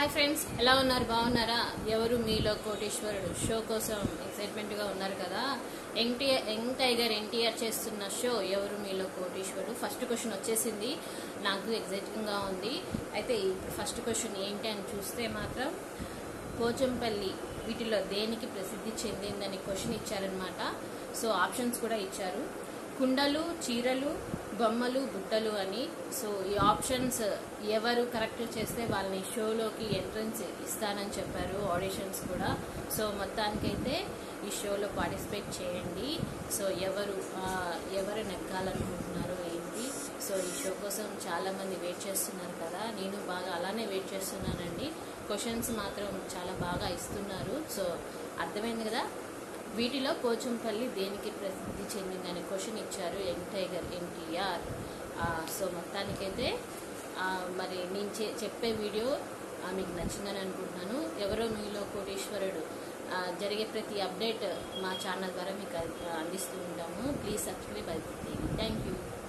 hi friends ఎలా ఉన్నారు బాగున్నారా ఎవరు మీలో కోటేశ్వరుడు షో కోసం ఎక్సైట్మెంట్ గా ఉన్నారు కదా ఎన్టీఆర్ యంగ్ టైగర్ ఎన్టీఆర్ చేస్తున్న షో ఎవరు మీలో కోటేశ్వరుడు ఫస్ట్ క్వశ్చన్ వచ్చేసింది నాకు ఎగ్జైటింగ్ గా ఉంది అయితే ఇప్పుడు ఫస్ట్ క్వశ్చన్ ఏంటి అని చూస్తే మాత్రం పోచంపల్లి వీటిలో దేనికి ప్రసిద్ధి చెందిందని క్వశ్చన్ ఇచ్చారనమాట సో ఆప్షన్స్ కూడా ఇచ్చారు కుండలు చీరలు బొమ్మలు బుట్టలు అని సో ఈ ఆప్షన్స్ ఎవరు కరెక్ట్ చేస్తే వాళ్ళని షోలోకి ఎంట్రన్స్ ఇస్తానని చెప్పారు ఆడిషన్స్ కూడా సో మొత్తానికైతే ఈ షోలో పార్టిసిపేట్ చేయండి సో ఎవరు ఆ, ఎవరు నెగ్గాలనుకుంటున్నారు ఏంటి సో ఈ షో కోసం చాలా మంది వెయిట్ చేస్తున్నారు కదా నేను బాగా అలానే వెయిట్ చేస్తున్నానండి క్వశ్చన్స్ మాత్రం చాలా బాగా ఇస్తున్నారు సో అర్థమైంది కదా వీటిలో పోచంపల్లి దేనికి ప్రసిద్ధి చెందిందని క్వశ్చన్ ఇచ్చారు యంగ్ టైగర్ ఎన్టీఆర్ సో మొత్తానికైతే ఆ, మరి నేను చే- చెప్పే వీడియో ఆ, మీకు నచ్చిందని అనుకుంటున్నాను ఎవరో మీలో కోటేశ్వరుడు ఆ, జరిగే ప్రతి అప్డేట్ మా ఛానల్ ద్వారా మీకు అందిస్తూ ఉంటాము ప్లీజ్ సబ్స్క్రైబ్ అయిపోతుంది థ్యాంక్ యూ